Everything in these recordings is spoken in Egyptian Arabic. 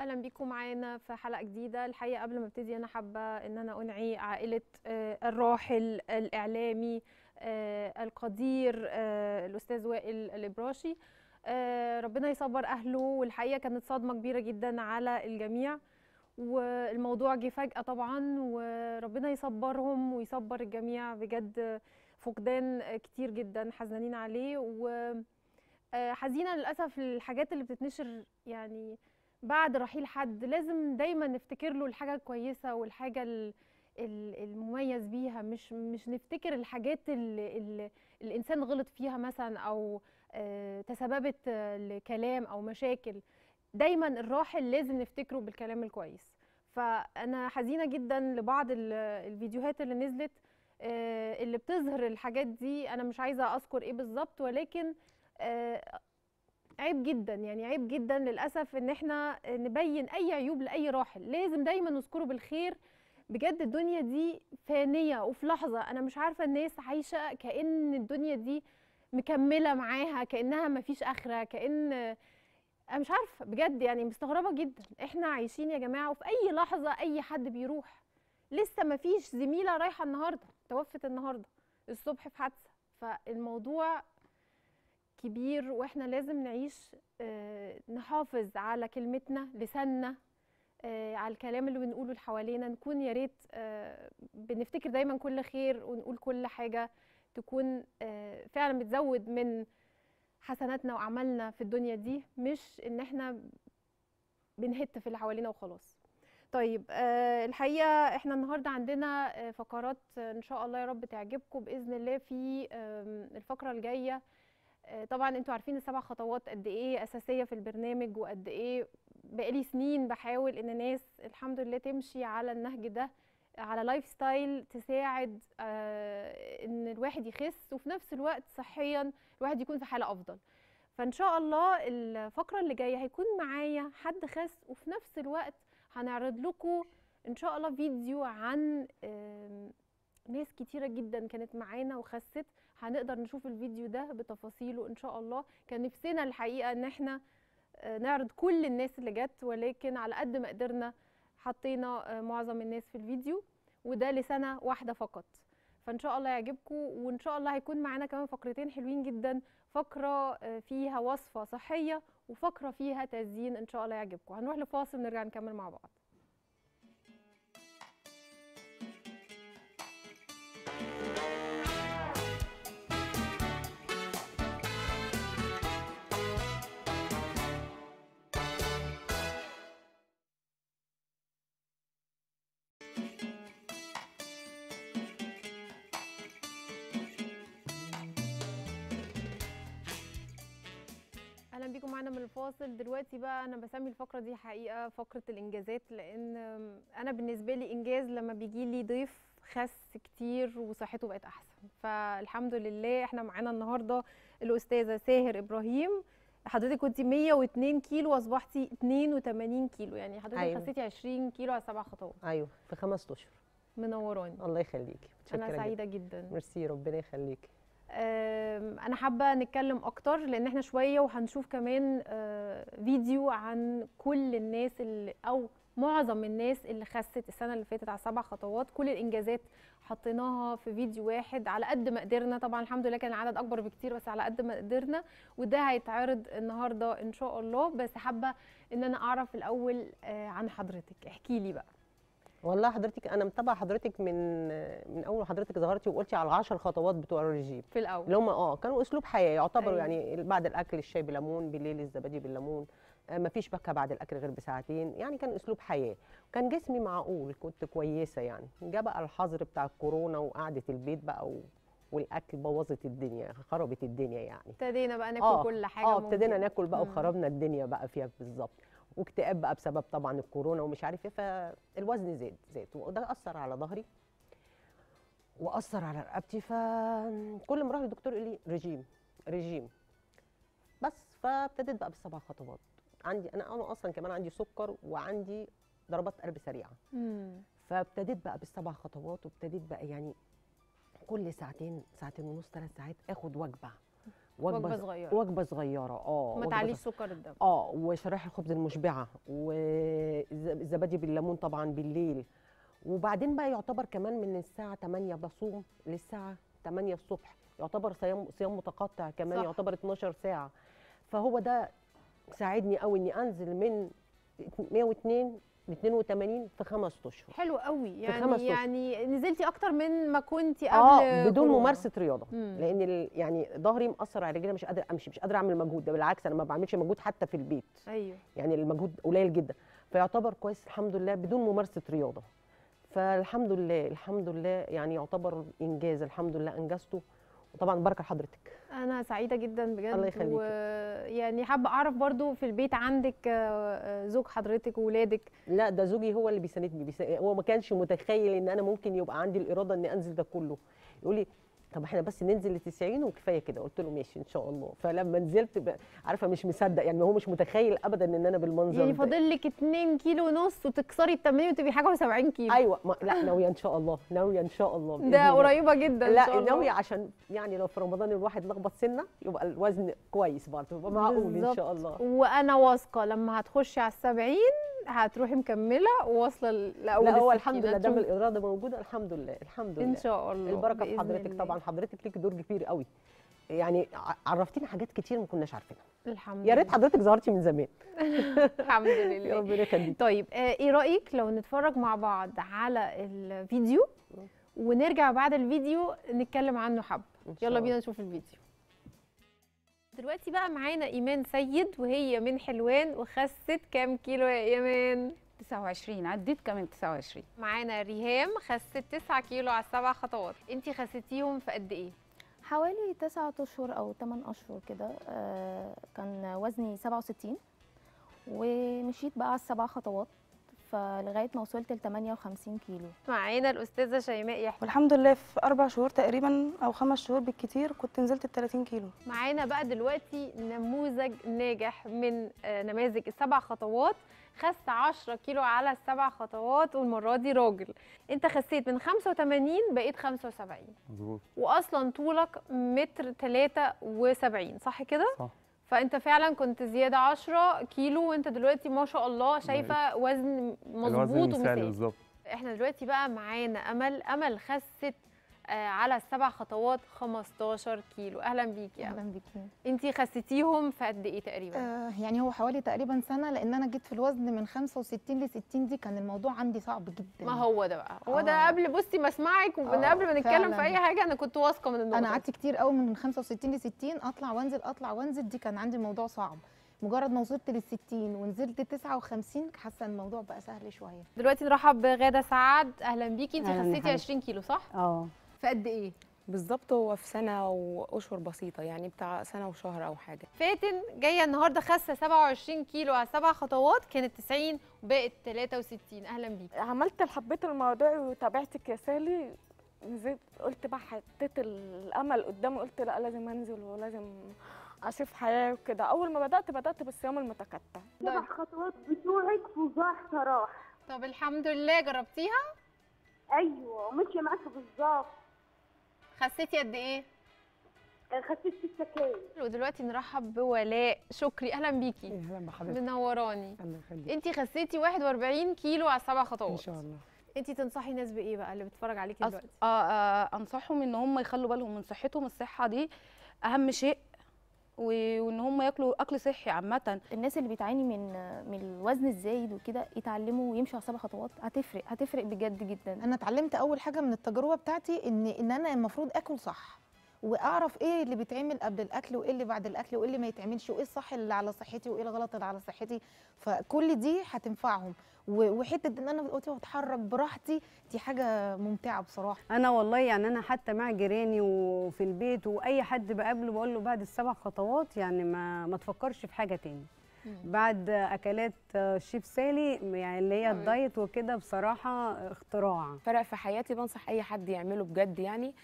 اهلا بيكم معانا في حلقه جديده الحقيقه قبل ما ابتدي انا حابه ان انا انعي عائله آه، الراحل الاعلامي آه، القدير آه، الاستاذ وائل الابراشي آه، ربنا يصبر اهله والحقيقه كانت صدمه كبيره جدا على الجميع والموضوع جه فجاه طبعا وربنا يصبرهم ويصبر الجميع بجد فقدان كتير جدا حزنانين عليه و آه، حزينه للاسف الحاجات اللي بتتنشر يعني بعد رحيل حد لازم دايما نفتكر له الحاجه الكويسه والحاجه ال- ال- المميز بيها مش مش نفتكر الحاجات اللي, اللي الانسان غلط فيها مثلا او آه، تسببت آه، لكلام او مشاكل دايما الراحل لازم نفتكره بالكلام الكويس فانا حزينه جدا لبعض ال- الفيديوهات اللي نزلت آه، اللي بتظهر الحاجات دي انا مش عايزه اذكر ايه بالظبط ولكن آه، عيب جدا يعني عيب جدا للاسف ان احنا نبين اي عيوب لاي راحل لازم دايما نذكره بالخير بجد الدنيا دي فانيه وفي لحظه انا مش عارفه الناس عايشه كأن الدنيا دي مكمله معاها كأنها مفيش اخره كأن انا مش عارفه بجد يعني مستغربه جدا احنا عايشين يا جماعه وفي اي لحظه اي حد بيروح لسه مفيش زميله رايحه النهارده توفت النهارده الصبح في حادثه فالموضوع كبير واحنا لازم نعيش آه، نحافظ على كلمتنا لساننا آه، على الكلام اللي بنقوله اللي حوالينا نكون يا ريت آه، بنفتكر دايما كل خير ونقول كل حاجه تكون آه، فعلا بتزود من حسناتنا واعمالنا في الدنيا دي مش ان احنا بنهت في اللي حوالينا وخلاص طيب آه، الحقيقه احنا النهارده عندنا آه، فقرات آه، ان شاء الله يا رب تعجبكم باذن الله في آم، الفقره الجايه آه، طبعا انتوا عارفين السبع خطوات قد ايه اساسيه في البرنامج وقد ايه بقالي سنين بحاول ان ناس الحمد لله تمشي على النهج ده على لايف ستايل تساعد آه، ان الواحد يخس وفي نفس الوقت صحيا الواحد يكون في حاله افضل فان شاء الله الفقره اللي جايه هيكون معايا حد خس وفي نفس الوقت هنعرض لكم ان شاء الله فيديو عن آم، ناس كتيره جدا كانت معانا وخست هنقدر نشوف الفيديو ده بتفاصيله ان شاء الله كان نفسنا الحقيقه ان احنا آه، نعرض كل الناس اللي جت ولكن على قد ما قدرنا حطينا آه، معظم الناس في الفيديو وده لسنه واحده فقط فان شاء الله يعجبكم وان شاء الله هيكون معانا كمان فقرتين حلوين جدا فقره آه، فيها وصفه صحيه وفقره فيها تزيين ان شاء الله يعجبكم هنروح لفاصل ونرجع نكمل مع بعض اهلا بيكم معانا من الفاصل دلوقتي بقى انا بسمي الفقره دي حقيقه فقره الانجازات لان انا بالنسبه لي انجاز لما بيجي لي ضيف خس كتير وصحته بقت احسن فالحمد لله احنا معانا النهارده الاستاذه ساهر ابراهيم حضرتك كنت 102 كيلو واصبحتي 82 كيلو يعني حضرتك أيوة. خسيتي 20 كيلو على سبع خطوات ايوه في خمس اشهر منوراني الله يخليكي انا متشكرة سعيده جدا جدا. ميرسي ربنا يخليكي أم، انا حابه نتكلم اكتر لان احنا شويه وهنشوف كمان آه، فيديو عن كل الناس اللي او معظم الناس اللي خست السنه اللي فاتت على سبع خطوات كل الانجازات حطيناها في فيديو واحد على قد ما قدرنا طبعا الحمد لله كان العدد اكبر بكتير بس على قد ما قدرنا وده هيتعرض النهارده ان شاء الله بس حابه ان انا اعرف الاول آه، عن حضرتك احكي لي بقى والله حضرتك انا متابعه حضرتك من من اول ما حضرتك ظهرتي وقلتي على العشر خطوات بتوع الرجيم في الاول اللي هم اه كانوا اسلوب حياه يعتبروا أيوة. يعني بعد الاكل الشاي بليمون بالليل الزبادي بالليمون آه مفيش بكه بعد الاكل غير بساعتين يعني كان اسلوب حياه كان جسمي معقول كنت كويسه يعني جاء بقى الحظر بتاع الكورونا وقعده البيت بقى و... والاكل بوظت الدنيا خربت الدنيا يعني ابتدينا بقى ناكل اه كل حاجه اه ابتدينا ممكن. ناكل بقى مم. وخربنا الدنيا بقى فيها بالظبط واكتئاب بقى بسبب طبعا الكورونا ومش عارف ايه فالوزن زاد زاد وده اثر على ظهري واثر على رقبتي فكل ما اروح للدكتور يقول لي رجيم رجيم بس فابتديت بقى بالسبع خطوات عندي انا انا اصلا كمان عندي سكر وعندي ضربات قلب سريعه مم. فابتديت بقى بالسبع خطوات وابتديت بقى يعني كل ساعتين ساعتين ونص ثلاث ساعات اخد وجبه وجبه صغيره وجبه صغيره اه ما وجبة تعليش سكر الدم اه وشرايح الخبز المشبعه والزبادي بالليمون طبعا بالليل وبعدين بقى يعتبر كمان من الساعه 8 بصوم للساعه 8 الصبح يعتبر صيام صيام متقطع كمان صح. يعتبر 12 ساعه فهو ده ساعدني قوي اني انزل من 102 ل 82 في خمس اشهر حلو قوي خمس يعني أشهر. يعني نزلتي اكتر من ما كنتي قبل اه بدون كورونا. ممارسه رياضه مم. لان ال- يعني ظهري مأثر على رجلي مش قادره امشي مش قادره اعمل مجهود ده بالعكس انا ما بعملش مجهود حتى في البيت ايوه يعني المجهود قليل جدا فيعتبر كويس الحمد لله بدون ممارسه رياضه فالحمد لله الحمد لله يعني يعتبر انجاز الحمد لله انجزته وطبعا بركه لحضرتك انا سعيده جدا بجد الله يخليكي. ويعني حابه اعرف برضو في البيت عندك آه، آه، زوج حضرتك وولادك لا ده زوجي هو اللي بيساندني بيسا... هو ما كانش متخيل ان انا ممكن يبقى عندي الاراده اني انزل ده كله يقول لي طب احنا بس ننزل ل 90 وكفايه كده قلت له ماشي ان شاء الله فلما نزلت ب... عارفه مش مصدق يعني هو مش متخيل ابدا ان انا بالمنظر يعني ده. فاضل لك 2 كيلو ونص وتكسري ال 80 وتبقي حاجه و70 كيلو ايوه ما... لا ناويه ان شاء الله ناويه ان شاء الله بإذن ده الله. قريبه جدا ان شاء لا الله ناوية عشان يعني لو في رمضان الواحد لخبط سنه يبقى الوزن كويس برضه يبقى معقول ان بالظبط. شاء الله وانا واثقه لما هتخشي على السبعين هتروحي مكمله وواصله لاول لا هو الستين. الحمد لله دام هتشوفي. الاراده موجوده الحمد لله الحمد لله ان شاء الله البركه في بإذن حضرتك الله. طبعا حضرتك ليك دور كبير قوي يعني ع- عرفتينا حاجات كتير ما كناش عارفينها الحمد يا ريت لله حضرتك ظهرتي من زمان الحمد يا لله ربنا يخليك طيب آه، ايه رايك لو نتفرج مع بعض على الفيديو ونرجع بعد الفيديو نتكلم عنه حبه إن شاء يلا الله. بينا نشوف الفيديو دلوقتي بقى معانا ايمان سيد وهي من حلوان وخست كام كيلو يا ايمان 29 عديت كمان 29 معانا ريهام خست 9 كيلو على السبع خطوات انتي خستيهم في قد ايه حوالي تسعة أشهر أو 8 أشهر كده آه، كان وزني 67 ومشيت بقى على السبع خطوات فلغاية ما وصلت ل 58 كيلو معانا الاستاذه شيماء يحيى والحمد لله في اربع شهور تقريبا او خمس شهور بالكتير كنت نزلت ال 30 كيلو معانا بقى دلوقتي نموذج ناجح من آه، نماذج السبع خطوات خس 10 كيلو على السبع خطوات والمره دي راجل انت خسيت من 85 بقيت 75 مظبوط واصلا طولك متر 73 صح كده صح فانت فعلا كنت زياده 10 كيلو وانت دلوقتي ما شاء الله شايفه وزن الوزن مظبوط مثالي ومثالي بالظبط احنا دلوقتي بقى معانا امل امل خست آه، على السبع خطوات 15 كيلو اهلا بيكي يا امل اهلا بيكي انتي خسيتيهم في قد ايه تقريبا آه يعني هو حوالي تقريبا سنه لان انا جيت في الوزن من 65 ل 60 دي كان الموضوع عندي صعب جدا ما هو ده بقى هو ده آه. قبل بصي ما اسمعك ومن آه، قبل ما نتكلم في فعلاً. اي حاجه انا كنت واثقه من النقطه انا دي. قعدت كتير قوي من 65 ل 60 اطلع وانزل اطلع وانزل دي كان عندي الموضوع صعب مجرد ما وصلت لل 60 ونزلت 59 حاسه الموضوع بقى سهل شويه دلوقتي نرحب بغاده سعد اهلا بيكي انتي أهلاً يا خسيتي حبيبتي. 20 كيلو صح اه في قد ايه بالظبط هو في سنة وأشهر بسيطة يعني بتاع سنة وشهر أو حاجة فاتن جايه النهارده خاسه 27 كيلو على سبع خطوات كانت 90 وبقت 63 اهلا بيكي عملت حبيت الموضوع وتابعتك يا سالي نزلت قلت بقى حطيت الامل قدامي قلت لا لازم انزل ولازم اشوف حياه وكده اول ما بدات بدات بالصيام المتقطع طيب. خطوات بتوعك فظاع صراحة طب الحمد لله جربتيها أيوة وماشية معاك بالظبط خسيتي قد ايه خسيت ست كيلو ودلوقتي نرحب بولاء شكري اهلا بيكي اهلا بحضرتك منوراني الله يخليك انتي خسيتي 41 كيلو على سبع خطوات ان شاء الله انتي تنصحي ناس بايه بقى اللي بتتفرج عليكي أص... دلوقتي آه آه انصحهم ان هم يخلوا بالهم من صحتهم الصحه دي اهم شيء و- وان هم ياكلوا اكل صحي عامه الناس اللي بتعاني من من الوزن الزايد وكده يتعلموا ويمشوا على سبع خطوات هتفرق هتفرق بجد جدا انا اتعلمت اول حاجه من التجربه بتاعتي ان ان انا المفروض اكل صح واعرف ايه اللي بيتعمل قبل الاكل وايه اللي بعد الاكل وايه اللي ما يتعملش وايه الصح اللي على صحتي وايه الغلط اللي على صحتي فكل دي هتنفعهم و- وحته ان انا دلوقتي بتحرك براحتي دي حاجه ممتعه بصراحه انا والله يعني انا حتى مع جيراني وفي البيت واي حد بقابله بقول له بعد السبع خطوات يعني ما ما تفكرش في حاجه تاني بعد اكلات الشيف سالي يعني اللي هي الدايت وكده بصراحه اختراع فرق في حياتي بنصح أي حد يعمله بجد يعني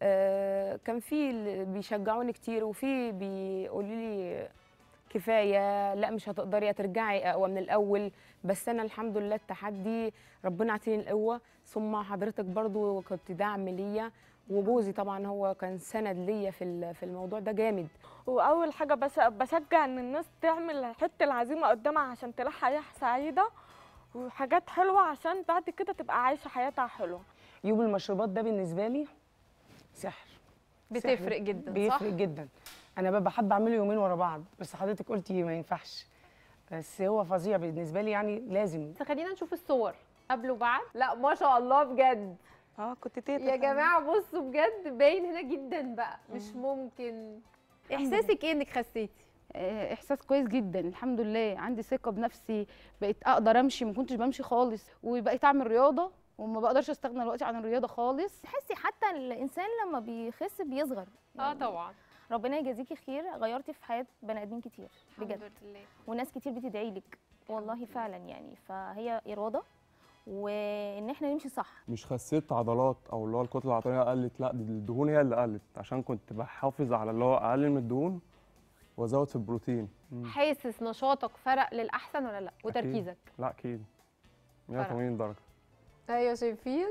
آه كان في اللي بيشجعوني كتير وفي بيقولوا لي كفاية لا مش هتقدري هترجعي أقوى من الأول بس أنا الحمد لله التحدي ربنا عطيني القوة ثم حضرتك برضو كنت دعم ليا وجوزي طبعا هو كان سند ليا في ال- في الموضوع ده جامد واول حاجه بس بشجع ان الناس تعمل حته العزيمه قدامها عشان تلاقي حياه سعيده وحاجات حلوه عشان بعد كده تبقى عايشه حياتها حلوه يوم المشروبات ده بالنسبه لي سحر بتفرق جدا صح؟ بيفرق جدا انا ببقى حابه اعمله يومين ورا بعض بس حضرتك قلتي ما ينفعش بس هو فظيع بالنسبه لي يعني لازم بس خلينا نشوف الصور قبل وبعد لا ما شاء الله بجد اه كنت تيتا يا جماعه بصوا بجد باين هنا جدا بقى مش ممكن احساسك ايه انك خسيتي آه، احساس كويس جدا الحمد لله عندي ثقه بنفسي بقيت اقدر امشي ما كنتش بمشي خالص وبقيت اعمل رياضه وما بقدرش استغنى دلوقتي عن الرياضه خالص تحسي حتى الانسان لما بيخس بيصغر اه طبعا ربنا يجازيكي خير غيرتي في حياه بني ادمين كتير بجد الحمد لله وناس كتير بتدعي لك والله فعلا يعني فهي اراده وان احنا نمشي صح مش خسيت عضلات او اللي هو الكتله العضليه قلت لا دي الدهون هي اللي قلت عشان كنت بحافظ على اللي هو اقلل من الدهون وازود في البروتين مم. حاسس نشاطك فرق للاحسن ولا لا وتركيزك لا اكيد 180 درجه ايوه شايفين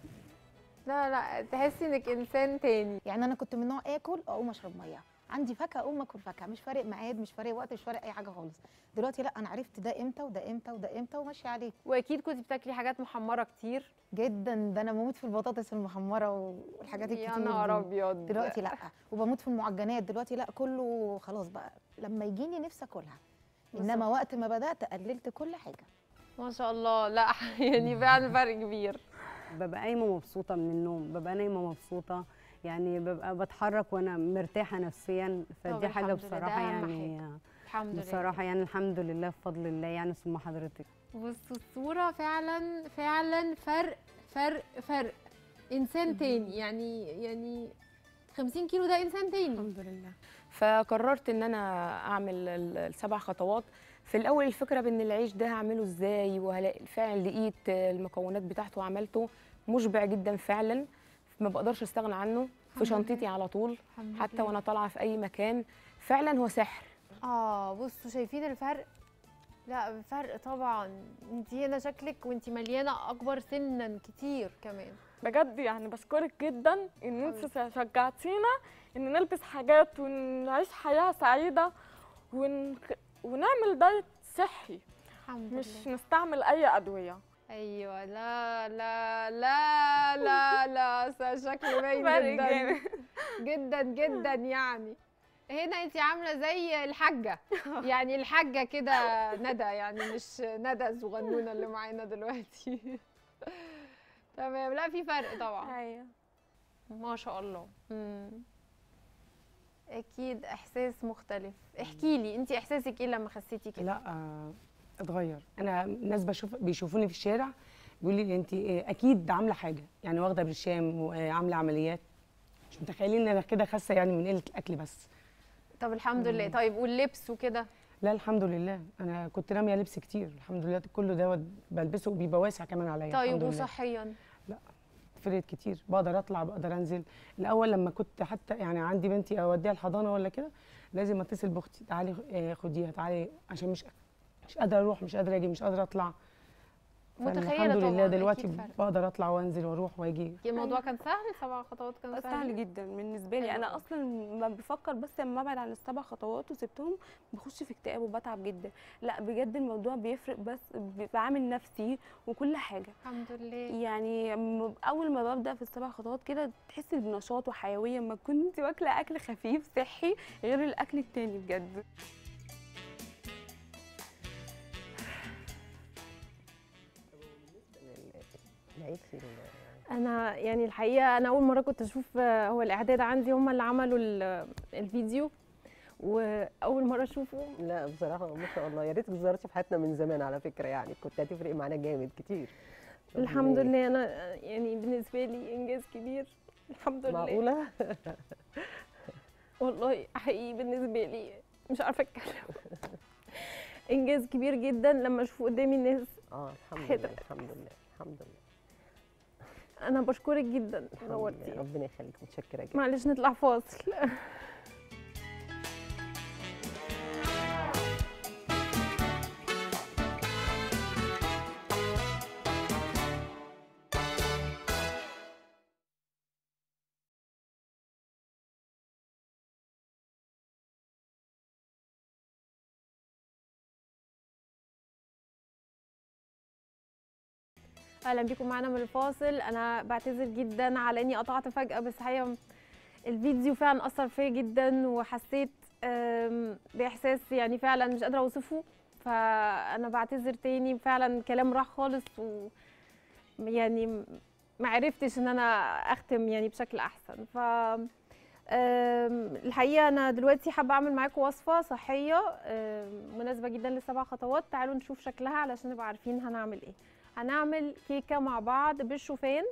لا لا تحسي انك انسان تاني يعني انا كنت من نوع اكل اقوم اشرب ميه عندي فاكهه اقوم اكل فاكهه مش فارق ميعاد مش فارق وقت مش فارق اي حاجه خالص دلوقتي لا انا عرفت ده امتى وده امتى وده امتى وماشيه عليه واكيد كنت بتاكلي حاجات محمره كتير جدا ده انا بموت في البطاطس المحمره والحاجات يا الكتير نهار دي. ابيض دلوقتي لا وبموت في المعجنات دلوقتي لا كله خلاص بقى لما يجيني نفسي اكلها انما وقت ما بدات قللت كل حاجه ما شاء الله لا يعني فعلا فرق كبير ببقى قايمه مبسوطه من النوم ببقى نايمه مبسوطه يعني ببقى بتحرك وانا مرتاحه نفسيا طب فدي حاجه الحمد لله، ده بصراحه أهم يعني حاجة. الحمد لله بصراحه يعني الحمد لله بفضل الله يعني ثم حضرتك بصوا الصورة فعلا فعلا فرق فرق فرق إنسان تاني يعني يعني 50 كيلو ده إنسان تاني الحمد لله فقررت ان انا اعمل ال- السبع خطوات في الاول الفكره بان العيش ده هعمله ازاي وهلاقي فعلا لقيت المكونات بتاعته وعملته مشبع جدا فعلا ما بقدرش استغنى عنه في الحمد شنطتي على طول الحمد حتى لله. وانا طالعه في اي مكان فعلا هو سحر اه بصوا شايفين الفرق لا فرق طبعا انت هنا شكلك وانت مليانة أكبر سنا كتير كمان بجد يعني بشكرك جدا ان انت شجعتينا ان نلبس حاجات ونعيش حياه سعيده ون... ونعمل دايت صحي الحمد مش لله نستعمل اي ادويه ايوه لا لا لا لا لا س- شكله باين فرق جدا جامد. جدا جدا يعني هنا انت عامله زي الحاجه يعني الحاجه كده ندى يعني مش ندى الصغنونه اللي معانا دلوقتي تمام لا في فرق طبعا ايوه ما شاء الله مم. اكيد احساس مختلف احكي لي انت احساسك ايه لما خسيتي كده لا آه، اتغير انا ناس بشوف بيشوفوني في الشارع بيقولوا لي انت اكيد عامله حاجه يعني واخده برشام وعامله عمليات مش متخيلين ان انا كده خاسه يعني من قله الاكل بس طب الحمد لله طيب واللبس وكده لا الحمد لله انا كنت راميه لبس كتير الحمد لله كله دوت بلبسه وبيبقى واسع كمان عليا طيب الحمد لله وصحيا فرقت كتير بقدر اطلع بقدر انزل الاول لما كنت حتى يعني عندي بنتي اوديها الحضانه ولا كده لازم اتصل باختي تعالي آه، خديها تعالي عشان مش مش قادره اروح مش قادره اجي مش قادره اطلع فأنا متخيلة الحمد طبعاً، لله أكيد دلوقتي فرق. بقدر اطلع وانزل واروح واجي الموضوع كان سهل سبع خطوات كان سهل سهل جدا بالنسبه لي حلو انا أوي. اصلا ما بفكر بس لما ابعد عن السبع خطوات وسبتهم بخش في اكتئاب وبتعب جدا لا بجد الموضوع بيفرق بس ب- بعامل نفسي وكل حاجه الحمد لله يعني م- اول ما ببدا في السبع خطوات كده تحسي بنشاط وحيويه ما كنت واكله اكل خفيف صحي غير الاكل التاني بجد العيد في ال- انا يعني الحقيقه انا اول مره كنت اشوف آه، هو الاعداد عندي هم اللي عملوا ال- الفيديو واول مره اشوفه لا بصراحه ما شاء الله يا ريتك ظهرتي في حياتنا من زمان على فكره يعني كنت هتفرق معانا جامد كتير الحمد لله انا آه، يعني بالنسبه لي انجاز كبير الحمد لله معقوله والله حقيقي بالنسبه لي مش عارفه اتكلم انجاز كبير جدا لما اشوف قدامي الناس اه الحمد حيدر. لله الحمد لله الحمد لله انا بشكرك جدا الحمد نورتي لله ربنا يخليك متشكره جدا معلش نطلع فاصل اهلا بيكم معانا من الفاصل انا بعتذر جدا على اني قطعت فجاه بس حقيقه الفيديو فعلا اثر فيا جدا وحسيت آم، باحساس يعني فعلا مش قادره اوصفه فانا بعتذر تاني فعلا كلام راح خالص و يعني ما عرفتش ان انا اختم يعني بشكل احسن ف آم، الحقيقه انا دلوقتي حابه اعمل معاكم وصفه صحيه آم، مناسبه جدا للسبع خطوات تعالوا نشوف شكلها علشان نبقى عارفين هنعمل ايه هنعمل كيكه مع بعض بالشوفان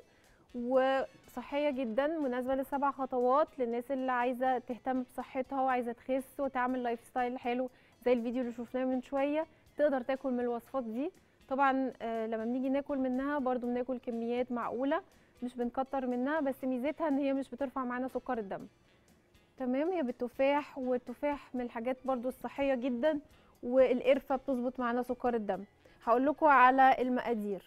وصحيه جدا مناسبه للسبع خطوات للناس اللي عايزه تهتم بصحتها وعايزه تخس وتعمل لايف ستايل حلو زي الفيديو اللي شفناه من شويه تقدر تاكل من الوصفات دي طبعا آه، لما بنيجي ناكل منها برضو بناكل كميات معقوله مش بنكتر منها بس ميزتها ان هي مش بترفع معانا سكر الدم تمام هي بالتفاح والتفاح من الحاجات برضو الصحيه جدا والقرفه بتظبط معانا سكر الدم هقول لكم على المقادير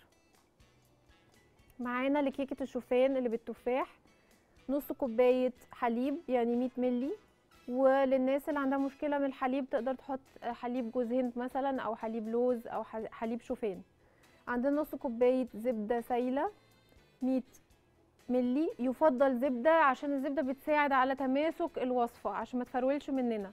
معانا لكيكه الشوفان اللي بالتفاح نص كوبايه حليب يعني 100 ملي وللناس اللي عندها مشكله من الحليب تقدر تحط حليب جوز هند مثلا او حليب لوز او ح- حليب شوفان عندنا نص كوبايه زبده سايله 100 ملي يفضل زبده عشان الزبده بتساعد على تماسك الوصفه عشان ما تفرولش مننا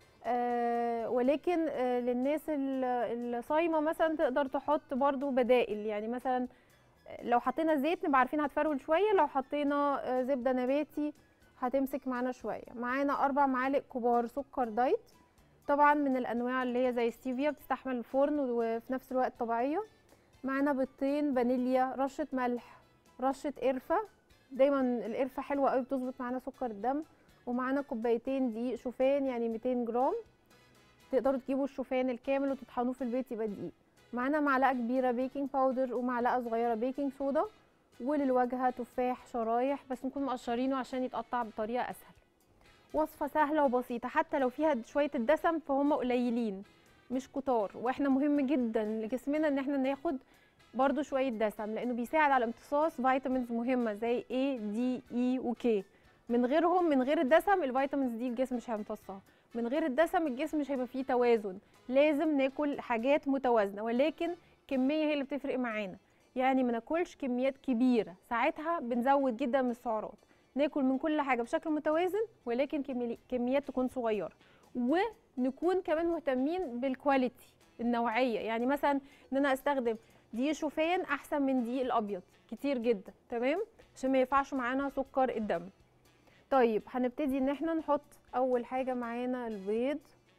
آه ولكن آه للناس ال- الصايمه مثلا تقدر تحط برضو بدائل يعني مثلا لو حطينا زيت نبقى عارفين هتفرول شويه لو حطينا آه، زبده نباتي هتمسك معانا شويه معانا اربع معالق كبار سكر دايت طبعا من الانواع اللي هي زي ستيفيا بتستحمل الفرن وفي نفس الوقت طبيعيه معانا بيضتين فانيليا رشه ملح رشه قرفه دايما القرفه حلوه قوي بتظبط معانا سكر الدم ومعانا كوبايتين دقيق شوفان يعني 200 جرام تقدروا تجيبوا الشوفان الكامل وتطحنوه في البيت يبقى دقيق معانا معلقه كبيره بيكنج باودر ومعلقه صغيره بيكنج صودا وللواجهه تفاح شرايح بس نكون مقشرينه عشان يتقطع بطريقه اسهل وصفه سهله وبسيطه حتى لو فيها شويه الدسم فهم قليلين مش كتار واحنا مهم جدا لجسمنا ان احنا ناخد برضو شويه دسم لانه بيساعد على امتصاص فيتامينز مهمه زي A D E و K من غيرهم من غير الدسم الفيتامينز دي الجسم مش هيمتصها من غير الدسم الجسم مش هيبقى فيه توازن لازم ناكل حاجات متوازنه ولكن كميه هي اللي بتفرق معانا يعني ما ناكلش كميات كبيره ساعتها بنزود جدا من السعرات ناكل من كل حاجه بشكل متوازن ولكن كمي- كميات تكون صغيره ونكون كمان مهتمين بالكواليتي النوعيه يعني مثلا ان انا استخدم دقيق شوفان احسن من دقيق الابيض كتير جدا تمام عشان ما ينفعش معانا سكر الدم طيب هنبتدي ان احنا نحط اول حاجه معانا البيض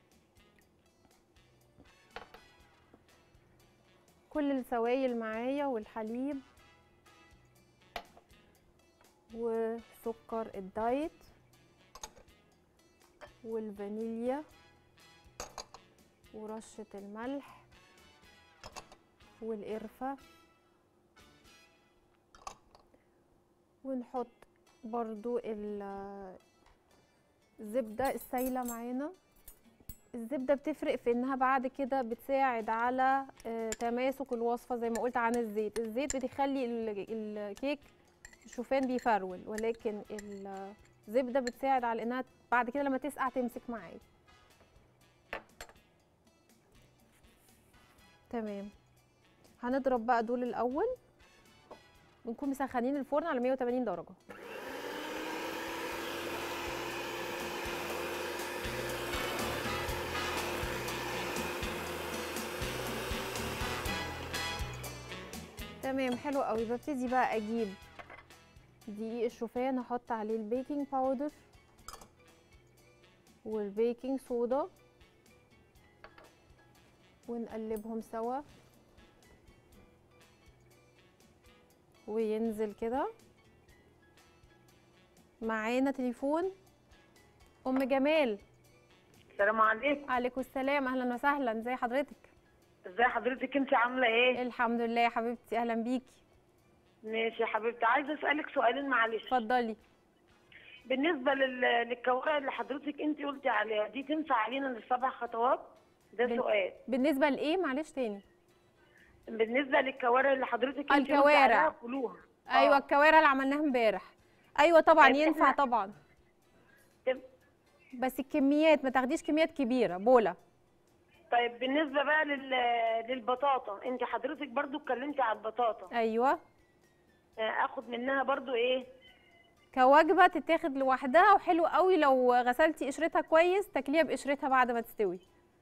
كل السوائل معايا والحليب وسكر الدايت والفانيليا ورشة الملح والقرفة ونحط برضو ال- الزبدة السايلة معانا الزبدة بتفرق في انها بعد كده بتساعد على آه، تماسك الوصفة زي ما قلت عن الزيت الزيت بتخلي ال- الكيك الشوفان بيفرول ولكن الزبدة بتساعد على انها بعد كده لما تسقع تمسك معايا تمام هنضرب بقى دول الاول ونكون مسخنين الفرن على 180 درجة تمام حلو قوي ببتدي بقى اجيب دقيق الشوفان احط عليه البيكنج باودر والبيكنج صودا ونقلبهم سوا وينزل كده معانا تليفون ام جمال السلام عليكم عليكم السلام اهلا وسهلا ازي حضرتك ازي حضرتك انت عامله ايه الحمد لله يا حبيبتي اهلا بيكي ماشي يا حبيبتي عايزه اسالك سؤالين معلش اتفضلي بالنسبه لل... للكوارع اللي حضرتك انت قلتي عليها دي تنفع علينا للسبع خطوات ده بال- سؤال بالنسبه لايه معلش تاني بالنسبه للكوارع اللي حضرتك انت قلتي الكوارع. عليها كلوها ايوه الكوارع اللي عملناها امبارح ايوه طبعا طيب ينفع إحنا- طبعا تم- بس الكميات ما تاخديش كميات كبيره بوله طيب بالنسبه بقى لل... للبطاطا انت حضرتك برضو اتكلمتي على البطاطا ايوه آه، اخد منها برضو ايه كوجبه تتاخد لوحدها وحلو قوي لو غسلتي قشرتها كويس تاكليها بقشرتها بعد ما تستوي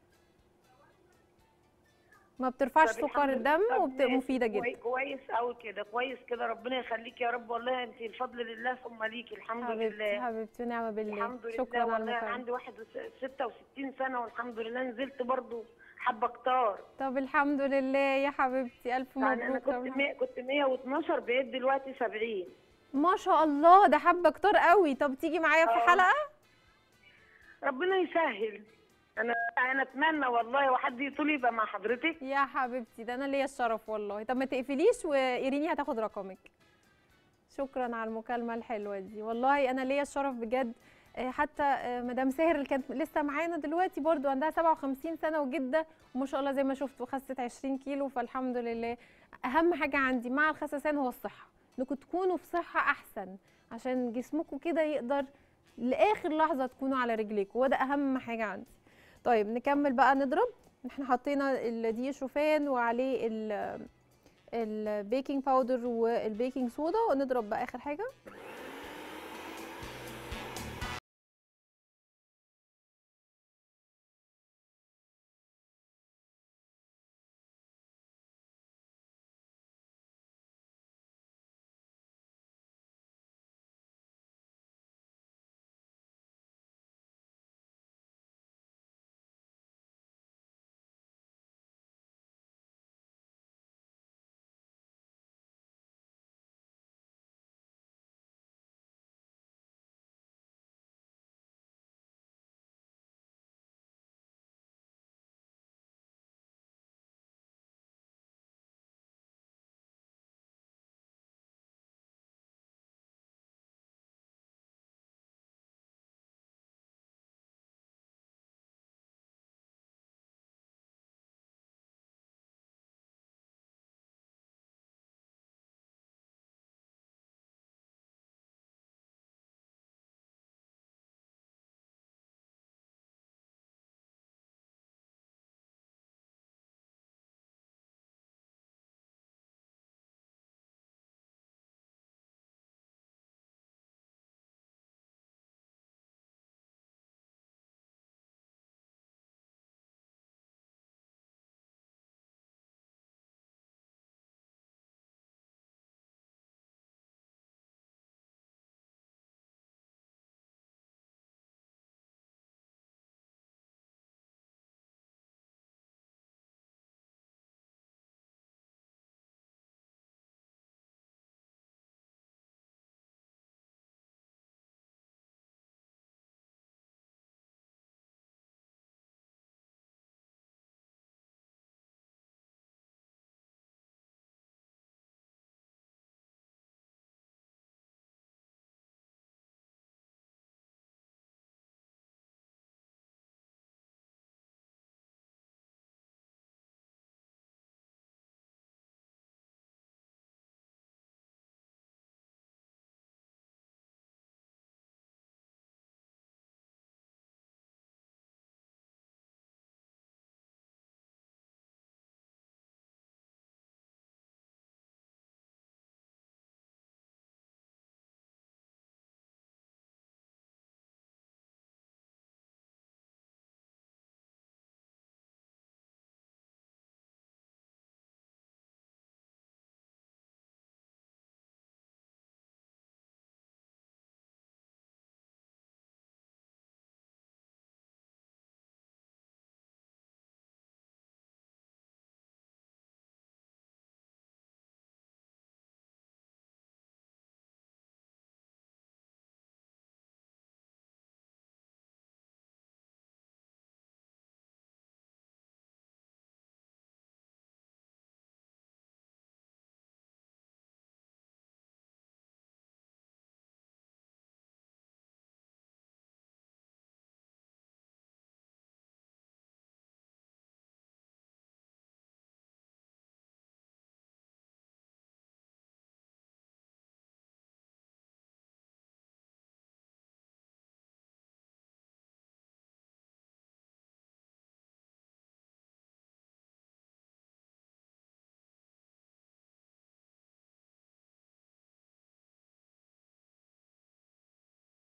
ما بترفعش طب سكر الحمد لله. الدم طب ومفيده كوي- جدا كويس قوي كده كويس كده ربنا يخليك يا رب والله انت الفضل لله ثم ليكي الحمد حبيبتي لله حبيبتي ونعمه بالله الحمد لله شكرا على والله انا المكالمه عندي 66 سنه والحمد لله نزلت برضو حبه كتار طب الحمد لله يا حبيبتي الف يعني انا مبروك كنت ربنا- مية كنت 112 بقيت دلوقتي 70 ما شاء الله ده حبه كتار قوي طب تيجي معايا في آه. حلقه ربنا يسهل انا انا اتمنى والله وحد يطول يبقى مع حضرتك يا حبيبتي ده انا ليا الشرف والله طب ما تقفليش وايريني هتاخد رقمك شكرا على المكالمه الحلوه دي والله انا ليا الشرف بجد آه، حتى آه، مدام ساهر اللي كانت لسه معانا دلوقتي برضو عندها 57 سنه وجده وما شاء الله زي ما شفتوا خست 20 كيلو فالحمد لله اهم حاجه عندي مع الخسسان هو الصحه انكم تكونوا في صحه احسن عشان جسمكم كده يقدر لاخر لحظه تكونوا على رجليكم وده اهم حاجه عندي طيب نكمل بقى نضرب احنا حطينا الدقيق شوفان وعليه ال البيكنج باودر والبيكنج صودا ونضرب بقى اخر حاجه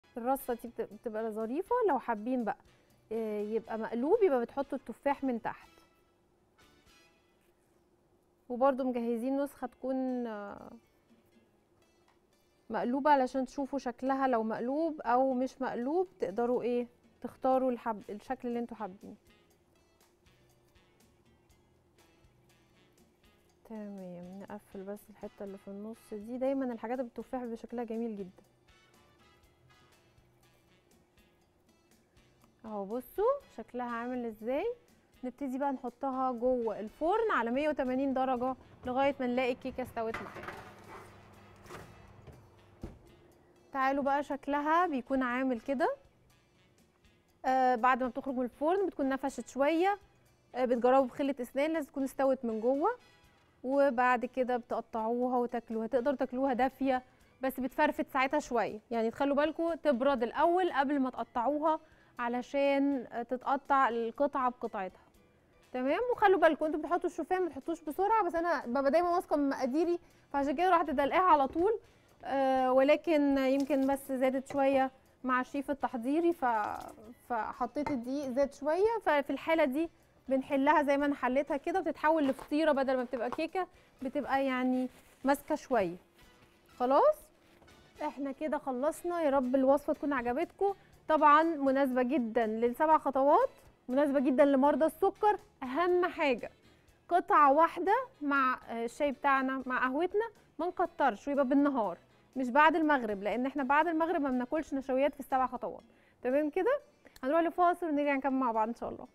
الرصه دي بت- بتبقى ظريفه لو حابين بقى آه، يبقى مقلوب يبقى بتحطوا التفاح من تحت وبرضو مجهزين نسخه تكون آه، مقلوبه علشان تشوفوا شكلها لو مقلوب او مش مقلوب تقدروا ايه تختاروا الحب الشكل اللي انتوا حابينه تمام نقفل بس الحته اللي في النص دي دايما الحاجات اللي بالتفاح بيبقى شكلها جميل جدا اهو بصوا شكلها عامل ازاي نبتدي بقى نحطها جوه الفرن على 180 درجه لغايه ما نلاقي الكيكه استوت معانا تعالوا بقى شكلها بيكون عامل كده آه بعد ما بتخرج من الفرن بتكون نفشت شويه آه بتجربوا بخله اسنان لازم تكون استوت من جوه وبعد كده بتقطعوها وتاكلوها تقدروا تاكلوها دافيه بس بتفرفت ساعتها شويه يعني تخلوا بالكم تبرد الاول قبل ما تقطعوها علشان تتقطع القطعه بقطعتها تمام وخلوا بالكم انتوا بتحطوا الشوفان ما تحطوش بسرعه بس انا ببقى دايما واثقه من مقاديري فعشان كده رحت دلقاها على طول آه ولكن يمكن بس زادت شويه مع الشيف التحضيري ف... فحطيت الدقيق زاد شويه ففي الحاله دي بنحلها زي ما انا حليتها كده بتتحول لفطيره بدل ما بتبقى كيكه بتبقى يعني ماسكه شويه خلاص احنا كده خلصنا يا رب الوصفه تكون عجبتكم طبعا مناسبه جدا للسبع خطوات مناسبه جدا لمرضى السكر اهم حاجه قطعه واحده مع الشاي بتاعنا مع قهوتنا ما نكترش ويبقى بالنهار مش بعد المغرب لان احنا بعد المغرب ما بناكلش نشويات في السبع خطوات تمام كده هنروح لفاصل ونرجع نكمل مع بعض ان شاء الله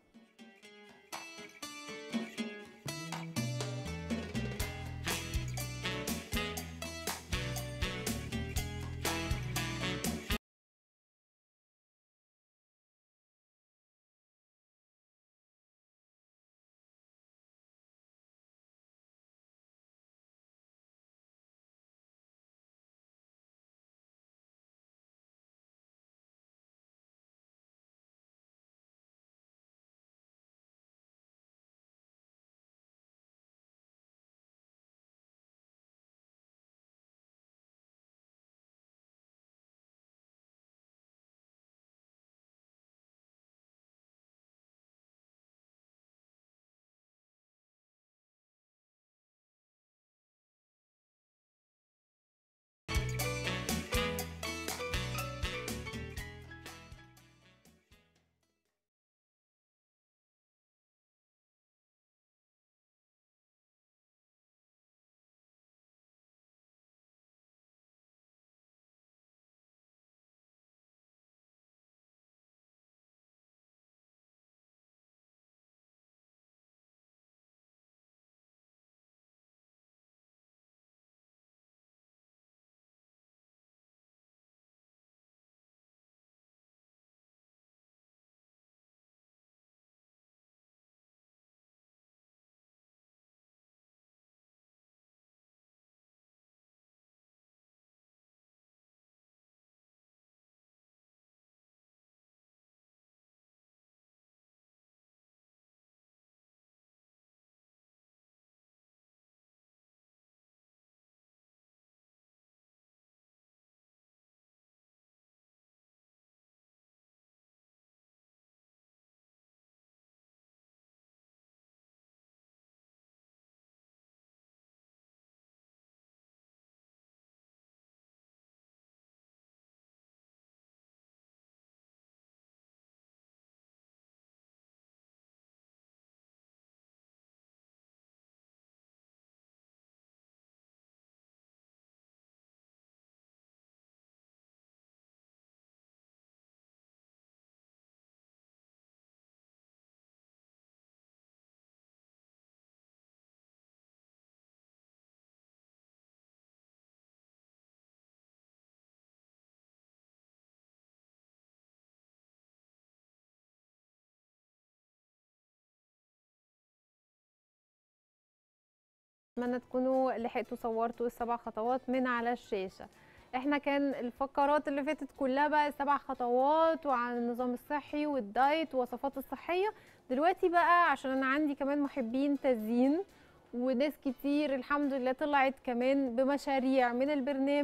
اتمنى تكونوا لحقتوا صورتوا السبع خطوات من على الشاشه احنا كان الفقرات اللي فاتت كلها بقى السبع خطوات وعن النظام الصحي والدايت والوصفات الصحيه دلوقتي بقى عشان انا عندي كمان محبين تزيين وناس كتير الحمد لله طلعت كمان بمشاريع من البرنامج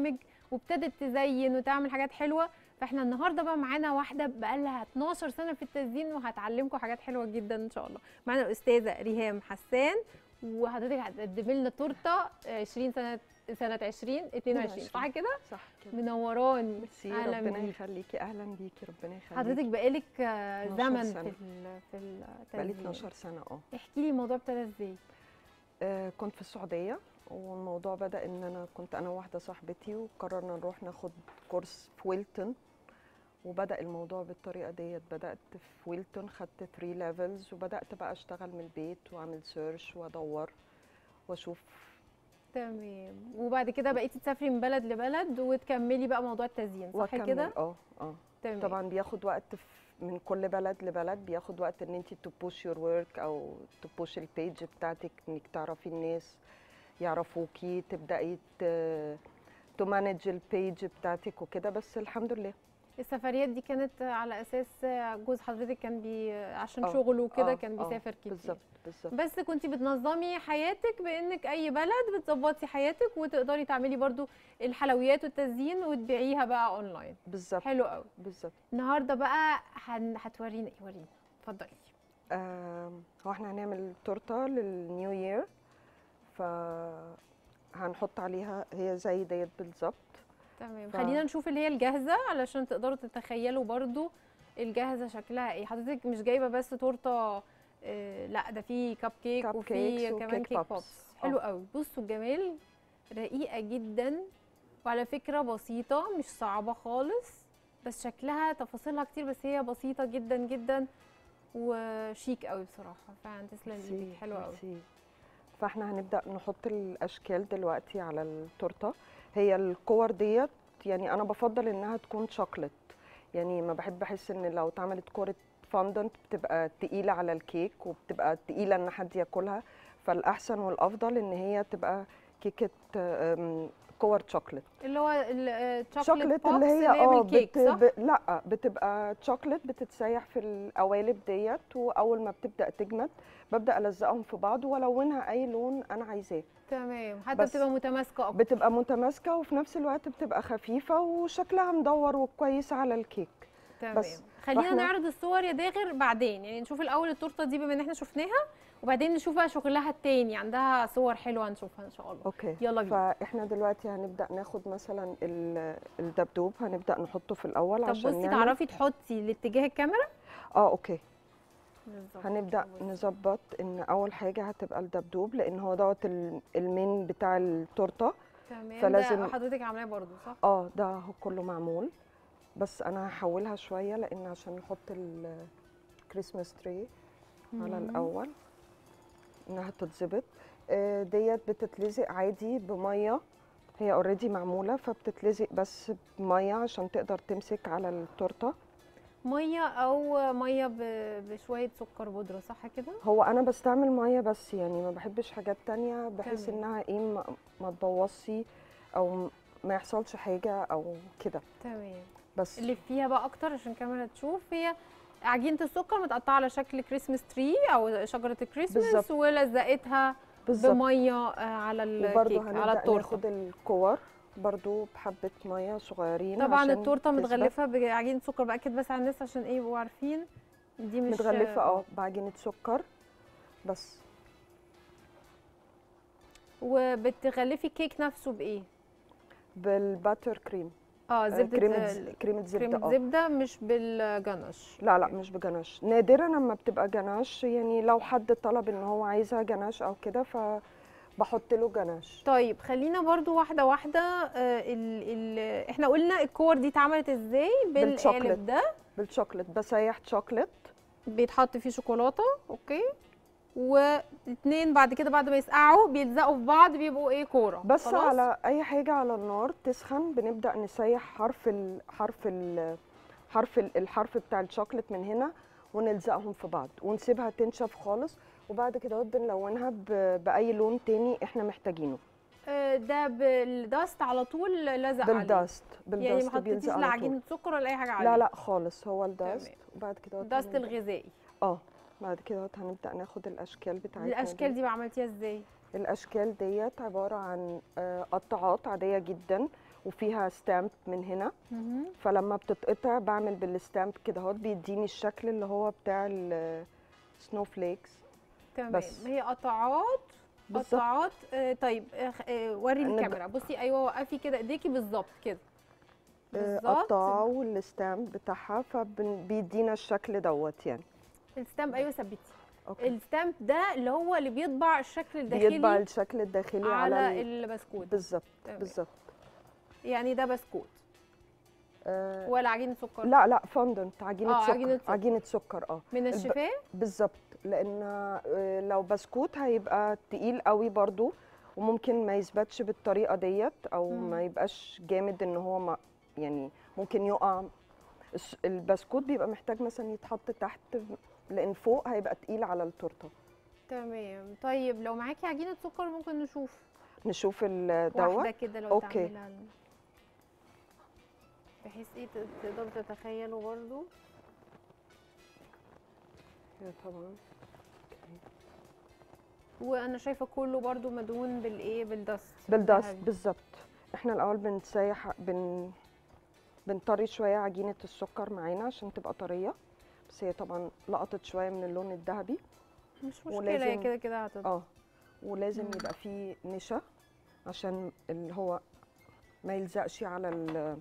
وابتدت تزين وتعمل حاجات حلوه فاحنا النهارده بقى معانا واحده بقى لها 12 سنه في التزيين وهتعلمكم حاجات حلوه جدا ان شاء الله معانا الاستاذه ريهام حسان وحضرتك هتقدمي لنا تورته 20 سنه سنه 20 22 صح كده صح كده منوراني ميرسي اهلا ربنا بيكي يخليكي اهلا بيكي ربنا يخليكي حضرتك بقالك آه، 12 زمن سنة. في ال- في بقالي التزيين 12 سنه اه احكي لي الموضوع ابتدى ازاي آه، كنت في السعوديه والموضوع بدا ان انا كنت انا وواحده صاحبتي وقررنا نروح ناخد كورس في ويلتون وبدا الموضوع بالطريقه ديت بدات في ويلتون خدت 3 ليفلز وبدات بقى اشتغل من البيت واعمل سيرش وادور واشوف تمام وبعد كده بقيتي تسافري من بلد لبلد وتكملي بقى موضوع التزيين صح واكمل كده اه اه تمام. طبعا بياخد وقت في- من كل بلد لبلد بياخد وقت ان انت تبوش يور ورك او تبوش البيج بتاعتك انك تعرفي الناس يعرفوكي تبداي تمانج البيج بتاعتك وكده بس الحمد لله السفريات دي كانت على اساس جوز حضرتك كان بي عشان آه، شغله وكده آه، كان آه، بيسافر كتير بالظبط بالظبط بس كنتي بتنظمي حياتك بانك اي بلد بتظبطي حياتك وتقدري تعملي برضو الحلويات والتزيين وتبيعيها بقى اونلاين بالظبط حلو قوي بالظبط النهارده بقى هن... هتورينا ايه ورينا اتفضلي آم، هو احنا هنعمل تورته للنيو يير ف هنحط عليها هي زي ديت بالظبط تمام ف- خلينا نشوف اللي هي الجاهزه علشان تقدروا تتخيلوا برضو الجاهزه شكلها ايه حضرتك مش جايبه بس تورته آه لا ده في كب كيك كب وفي كيكس كمان وكيك كيك بوبس. بوبس حلو آه. قوي بصوا الجمال رقيقه جدا وعلى فكره بسيطه مش صعبه خالص بس شكلها تفاصيلها كتير بس هي بسيطه جدا جدا وشيك قوي بصراحه فعلا تسلم ميرسي، ايدك حلوه قوي ميرسي. فاحنا هنبدا نحط الاشكال دلوقتي على التورته هي الكور ديت يعني انا بفضل انها تكون شوكليت يعني ما بحب احس ان لو اتعملت كوره فاندنت بتبقى تقيله على الكيك وبتبقى تقيله ان حد ياكلها فالاحسن والافضل ان هي تبقى كيكه أم، كور شوكليت اللي هو الشوكليت شوكليت اللي هي اه بت... ب... لا بتبقى شوكليت بتتسيح في القوالب ديت واول ما بتبدا تجمد ببدا الزقهم في بعض والونها اي لون انا عايزاه تمام حتى بس بتبقى متماسكه اكتر بتبقى متماسكه وفي نفس الوقت بتبقى خفيفه وشكلها مدور وكويس على الكيك تمام بس خلينا فإحنا- نعرض الصور يا داغر بعدين يعني نشوف الاول التورته دي بما ان احنا شفناها وبعدين نشوف بقى شغلها التاني عندها صور حلوه هنشوفها ان شاء الله اوكي يلا بينا فاحنا دلوقتي هنبدا ناخد مثلا ال- الدبدوب هنبدا نحطه في الاول طب عشان بصي نعمل- تعرفي تحطي لاتجاه الكاميرا اه اوكي بالظبط هنبدا نظبط ان اول حاجه هتبقى الدبدوب لان هو دوت ال- المين بتاع التورته تمام فلازم ده حضرتك عاملاه برضو صح اه ده هو كله معمول بس انا هحولها شويه لان عشان نحط الكريسماس تري على مم. الاول انها تتظبط آه، ديت بتتلزق عادي بميه هي اوريدي معموله فبتتلزق بس بميه عشان تقدر تمسك على التورته ميه او ميه ب- بشويه سكر بودره صح كده هو انا بستعمل ميه بس يعني ما بحبش حاجات تانية بحيث تمام. انها ايه ما, ما تبوظش او ما يحصلش حاجه او كده تمام بس اللي فيها بقى اكتر عشان الكاميرا تشوف هي عجينه السكر متقطعه على شكل كريسمس تري او شجره الكريسماس بالظبط. ولزقتها بالظبط. بميه آه، على وبرده الكيك على هنبدا التورته ناخد الكور برضو بحبه ميه صغيرين طبعا عشان التورته تثبت. متغلفه بعجينه سكر باكد بس على الناس عشان ايه يبقوا عارفين دي مش متغلفه اه بعجينه سكر بس وبتغلفي الكيك نفسه بايه بالباتر كريم اه زبده كريمه ال- ز- كريمه زبده كريمه اه زبده مش بالجنش لا لا مش بجناش نادرا لما بتبقى جناش يعني لو حد طلب ان هو عايزها جناش او كده فبحط له جناش طيب خلينا برضو واحده واحده آه ال ال احنا قلنا الكور دي اتعملت ازاي بالشوكليت. بالقالب ده بالشوكليت بسيح شوكليت بيتحط فيه شوكولاته اوكي والاثنين بعد كده بعد ما يسقعوا بيلزقوا في بعض بيبقوا ايه كوره بس خلاص؟ على اي حاجه على النار تسخن بنبدا نسيح حرف ال حرف ال حرف ال الحرف بتاع الشوكليت من هنا ونلزقهم في بعض ونسيبها تنشف خالص وبعد كده بنلونها ب- باي لون تاني احنا محتاجينه آه، ده بالدست على طول لزق عليه بالدست يعني ما بالدست حطيتيش بيلزق لا على طول عجينه سكر ولا اي حاجه عليه لا لا خالص هو الدست تمام. وبعد كده الدست هنبدأ- الغذائي اه بعد كده هنبدا ناخد الاشكال بتاعتنا الاشكال دي بقى عملتيها ازاي الاشكال ديت عباره عن آه، قطعات عاديه جدا وفيها ستامب من هنا مهم. فلما بتتقطع بعمل بالستامب كده اهوت بيديني الشكل اللي هو بتاع السنو فليكس تمام بس. هي قطعات بالظبط. قطعات آه طيب آه خ- آه وري نج- الكاميرا بصي ايوه وقفي كده ايديكي بالظبط كده بالظبط قطعه والستامب بتاعها فبيدينا الشكل دوت يعني الستامب ايوه ثبتي أوكي. الستامب ده اللي هو اللي بيطبع الشكل الداخلي بيطبع الشكل الداخلي على, على ال- البسكوت بالظبط تمام. بالظبط يعني ده بسكوت آه ولا عجينه سكر لا لا فondant عجينه آه، سكر عجينة سكر. عجينه سكر اه من الب- الشفاه بالظبط لان آه، لو بسكوت هيبقى تقيل قوي برضو وممكن ما يثبتش بالطريقه ديت او مم. ما يبقاش جامد ان هو ما يعني ممكن يقع الس- البسكوت بيبقى محتاج مثلا يتحط تحت لان فوق هيبقى تقيل على التورته تمام طيب لو معاكي عجينه سكر ممكن نشوف نشوف ال- واحده دوت كده لو اوكي تعملها لنا. بحيث ايه ت- تقدروا تتخيلوا برضو يا طبعا وانا شايفه كله برضو مدهون بالايه بالدست بالدست الذهبي. بالظبط احنا الاول بنسيح بن بنطري شويه عجينه السكر معانا عشان تبقى طريه بس هي طبعا لقطت شويه من اللون الذهبي مش مشكله هي كده كده هتطلع اه ولازم مم. يبقى فيه نشا عشان اللي هو ما يلزقش على ال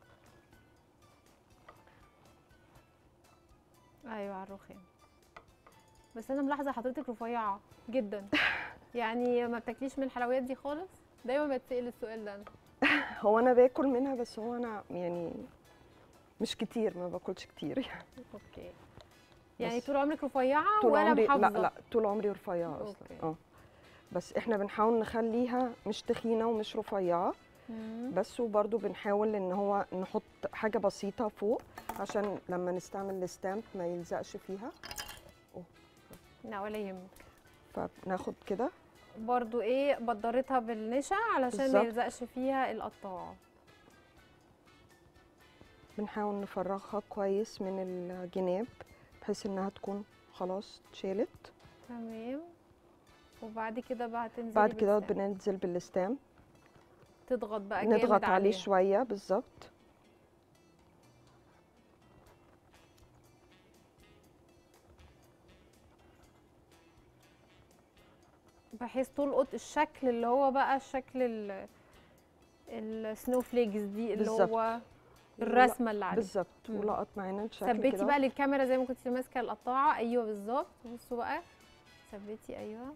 ايوه على الرخام بس انا ملاحظه حضرتك رفيعه جدا يعني ما بتاكليش من الحلويات دي خالص دايما بتسال السؤال ده انا هو انا باكل منها بس هو انا يعني مش كتير ما باكلش كتير يعني اوكي يعني بس طول عمرك رفيعه طول ولا عمري محافظه لا لا طول عمري رفيعه اصلا أوكي. اه بس احنا بنحاول نخليها مش تخينه ومش رفيعه مم. بس وبرده بنحاول ان هو نحط حاجه بسيطه فوق عشان لما نستعمل الستامب ما يلزقش فيها لا ولا يهمك فبناخد كده برضو ايه بدرتها بالنشا علشان ما بالظبط. يلزقش فيها القطاعه بنحاول نفرغها كويس من الجناب بحيث انها تكون خلاص اتشالت تمام وبعد كده بقى تنزلي بعد كده بالستام. بننزل بالستام تضغط بقى جامد نضغط عليه عليها. شويه بالظبط بحيث تلقط الشكل اللي هو بقى الشكل ال السنو فليكس دي اللي بالظبط. هو الرسمه اللي عليه بالظبط مم. ولقط معانا الشكل ثبتي كده بقى للكاميرا زي ما كنت ماسكه القطاعه ايوه بالظبط بصوا بقى ثبتي ايوه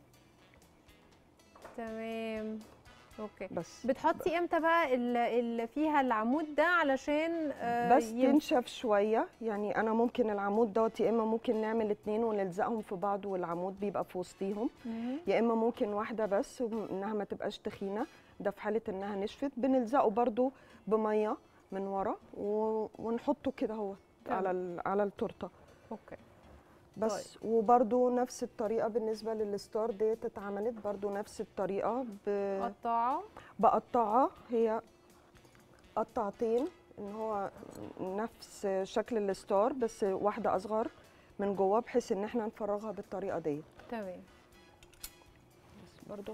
تمام اوكي بس بتحطي امتى بقى اللي فيها العمود ده علشان آه، بس ينفع- تنشف شويه يعني انا ممكن العمود دوت يا اما ممكن نعمل اتنين ونلزقهم في بعض والعمود بيبقى في وسطيهم مهم. يا اما ممكن واحده بس وم- انها ما تبقاش تخينه ده في حاله انها نشفت بنلزقه برضو بميه من ورا و... ونحطه كده اهو على ال... على التورته اوكي بس طيب. وبرضو نفس الطريقه بالنسبه للستار ديت اتعملت برضو نفس الطريقه ب... قطاعه بقطعها هي قطعتين ان هو نفس شكل الستار بس واحده اصغر من جوه بحيث ان احنا نفرغها بالطريقه ديت تمام بس برضو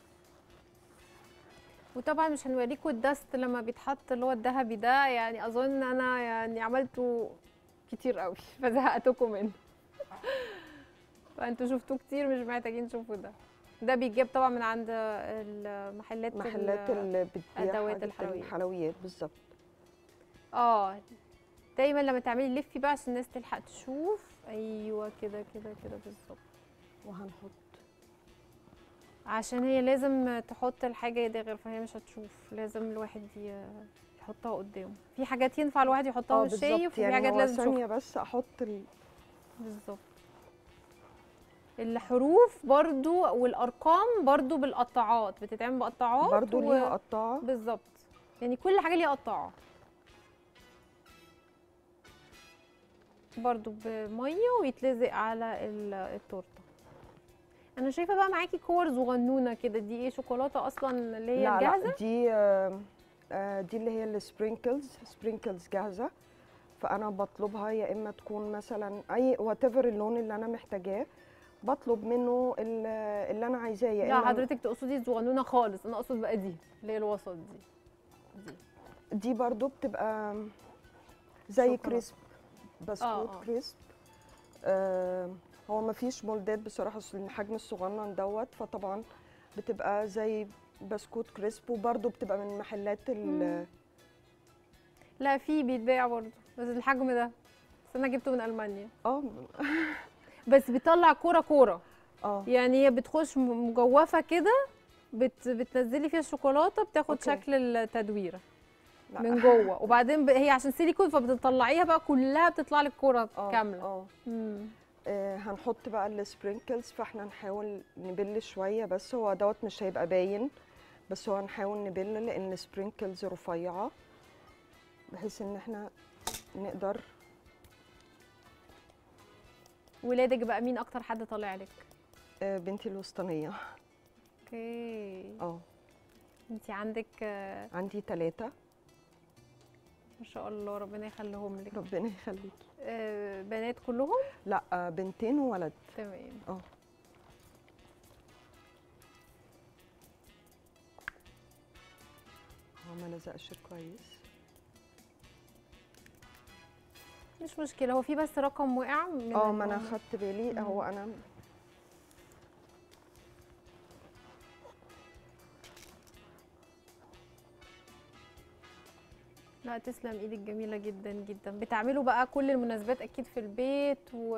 وطبعا مش هنوريكم الدست لما بيتحط اللي هو الذهبي ده يعني اظن انا يعني عملته كتير قوي فزهقتكم منه فانتوا شفتوه كتير مش محتاجين تشوفوا ده ده بيتجاب طبعا من عند المحلات محلات ال- اللي بتبيع ادوات حاجات الحلويات الحلويات بالظبط اه دايما لما تعملي لفي بقى عشان الناس تلحق تشوف ايوه كده كده كده بالظبط وهنحط عشان هي لازم تحط الحاجه دي غير فهي مش هتشوف لازم الواحد ي- يحطها قدامه في حاجات ينفع الواحد يحطها اه مش بالظبط شايف وفي يعني حاجات هو لازم ثانيه تشوفها بس احط ال... بالظبط الحروف برضو والارقام برضو بالقطاعات بتتعمل بقطاعات برضو ليها قطاعه بالظبط يعني كل حاجه ليها قطاعه برضو بميه ويتلزق على ال- التورته انا شايفه بقى معاكي كور صغنونه كده دي ايه شوكولاته اصلا اللي هي لا الجاهزه لا دي آه، آه، دي اللي هي السبرينكلز سبرينكلز جاهزه فانا بطلبها يا اما تكون مثلا اي وات اللون اللي انا محتاجاه بطلب منه ال- اللي انا عايزاه يا لا اما حضرتك تقصدي صغنونه خالص انا اقصد بقى دي اللي هي الوسط دي دي دي برضو بتبقى زي شوكولاتة. كريسب بسكوت آه. كريسب آه هو ما فيش مولدات بصراحه عشان الحجم الصغنن دوت فطبعا بتبقى زي بسكوت كريسب وبرضو بتبقى من محلات ال مم. لا في بيتباع برضه بس الحجم ده بس انا جبته من المانيا اه بس بيطلع كوره كوره اه يعني هي بتخش م- مجوفه كده بت بتنزلي فيها الشوكولاته بتاخد أوكي. شكل التدويره لا. من جوه وبعدين ب... هي عشان سيليكون فبتطلعيها بقى كلها بتطلع لك كوره اه كامله اه مم. آه، هنحط بقى السبرينكلز فاحنا نحاول نبل شويه بس هو دوت مش هيبقى باين بس هو هنحاول نبل لان السبرينكلز رفيعه بحيث ان احنا نقدر ولادك بقى مين اكتر حد طالع لك آه، بنتي الوسطانيه اوكي اه انت عندك آه، عندي ثلاثة ما شاء الله ربنا يخليهم لك ربنا يخليكي آه، بنات كلهم لا آه، بنتين وولد تمام اه هو ما لزقش كويس مش مشكله هو في بس رقم وقع من اه ما انا ال- خدت بالي هو انا لا تسلم ايدك جميله جدا جدا بتعملوا بقى كل المناسبات اكيد في البيت و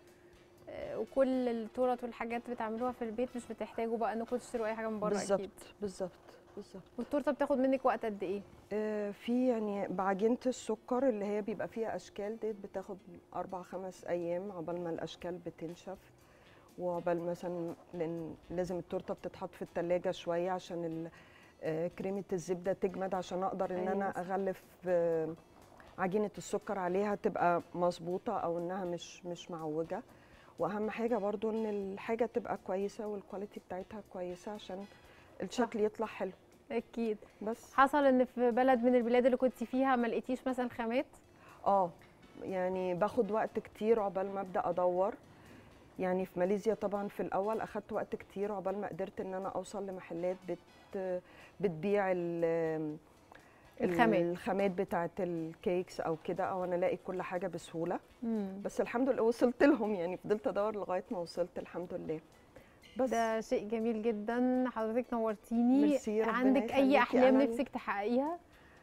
آه، وكل التورت والحاجات بتعملوها في البيت مش بتحتاجوا بقى انكم تشتروا اي حاجه من بره بالظبط اكيد بالظبط بالظبط والتورته بتاخد منك وقت قد ايه آه، في يعني بعجينة السكر اللي هي بيبقى فيها أشكال ديت بتاخد أربع خمس أيام عقبال ما الأشكال بتنشف وعقبال مثلا لأن لازم التورتة بتتحط في التلاجة شوية عشان ال- آه، كريمة الزبدة تجمد عشان أقدر إن أيوة أنا صح. أغلف آه، عجينة السكر عليها تبقى مظبوطة أو إنها مش مش معوجة وأهم حاجة برضو إن الحاجة تبقى كويسة والكواليتي بتاعتها كويسة عشان الشكل يطلع حلو اكيد بس حصل ان في بلد من البلاد اللي كنت فيها ما لقيتيش مثلا خامات اه يعني باخد وقت كتير عقبال ما ابدا ادور يعني في ماليزيا طبعا في الاول اخدت وقت كتير عقبال ما قدرت ان انا اوصل لمحلات بت بتبيع ال- الخامات. الخامات بتاعه الكيكس او كده او انا الاقي كل حاجه بسهوله مم. بس الحمد لله وصلت لهم يعني فضلت ادور لغايه ما وصلت الحمد لله بس ده شيء جميل جدا حضرتك نورتيني ميرسي، ربنا عندك اي يخليكي. احلام أنا- نفسك تحققيها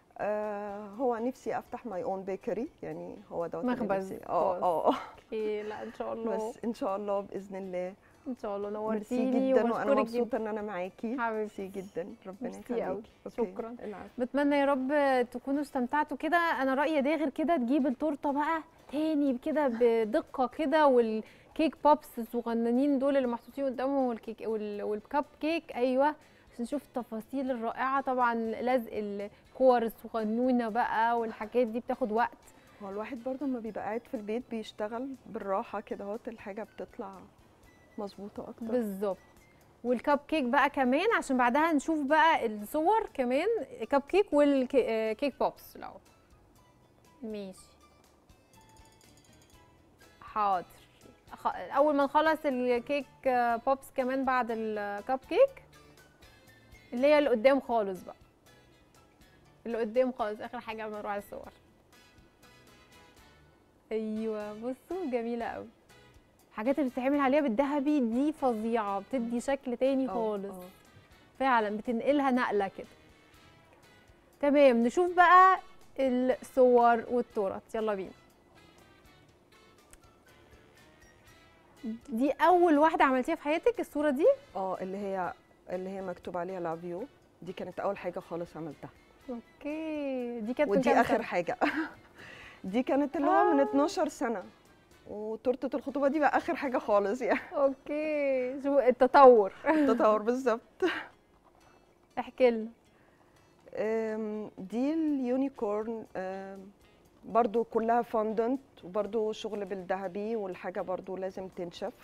آه هو نفسي افتح ماي اون بيكري يعني هو دوت اللي مخبز نفسي- اه خاص. اه اوكي لا ان شاء الله بس ان شاء الله باذن الله ان شاء الله ميرسي نورتيني جدا وانا وبشكرك مبسوطه جدا ان انا معاكي ميرسي جدا ربنا ميرسي يخليكي أوي. أوكي، شكرا العفو. بتمنى يا رب تكونوا استمتعتوا كده انا رايي داغر كده تجيب التورته بقى تاني كده بدقه كده والكيك بوبس الصغننين دول اللي محطوطين قدامهم والكيك وال- والكب كيك ايوه عشان نشوف التفاصيل الرائعه طبعا لزق الكور الصغنونه بقى والحاجات دي بتاخد وقت هو الواحد برضه لما بيبقى قاعد في البيت بيشتغل بالراحه كده اهوت الحاجه بتطلع مظبوطه اكتر بالظبط والكب كيك بقى كمان عشان بعدها نشوف بقى الصور كمان كب كيك والكيك بوبس الاول ماشي حاضر خ- اول ما نخلص الكيك آه، بوبس كمان بعد الكب كيك اللي هي اللي قدام خالص بقى اللي قدام خالص اخر حاجه قبل ما نروح على الصور ايوه بصوا جميله قوي الحاجات اللي بتتعمل عليها بالذهبي دي فظيعه بتدي شكل تاني آه، خالص آه. فعلا بتنقلها نقله كده تمام نشوف بقى الصور والتورت يلا بينا دي اول واحده عملتيها في حياتك الصوره دي اه اللي هي اللي هي مكتوب عليها لافيو دي كانت اول حاجه خالص عملتها اوكي دي كانت من ودي كام اخر سنة؟ حاجه دي كانت اللي هو من 12 سنه وتورته الخطوبه دي بقى اخر حاجه خالص يعني اوكي شو التطور التطور بالظبط احكي لنا أم، دي اليونيكورن أم، برضو كلها فondant وبرضو شغل بالذهبي والحاجة برضو لازم تنشف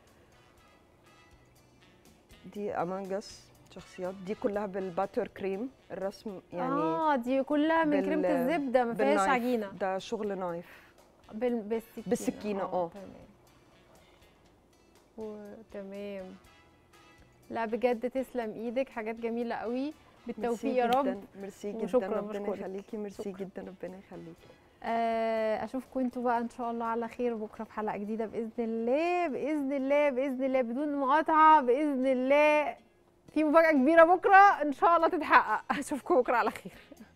دي امانجس شخصيات دي كلها بالباتر كريم الرسم يعني اه دي كلها من بال- كريمه الزبده ما فيهاش بالنايف. عجينه ده شغل نايف بال... بالسكينه بالسكينة، اه. تمام و- تمام لا بجد تسلم ايدك حاجات جميله قوي بالتوفيق يا رب جدا ميرسي جدا وشكراً، ربنا بشكرك. يخليكي ميرسي جدا ربنا يخليكي آه، اشوفكم انتوا بقى ان شاء الله على خير بكره في حلقه جديده باذن الله باذن الله باذن الله بدون مقاطعه باذن الله في مفاجاه كبيره بكره ان شاء الله تتحقق اشوفكم بكره على خير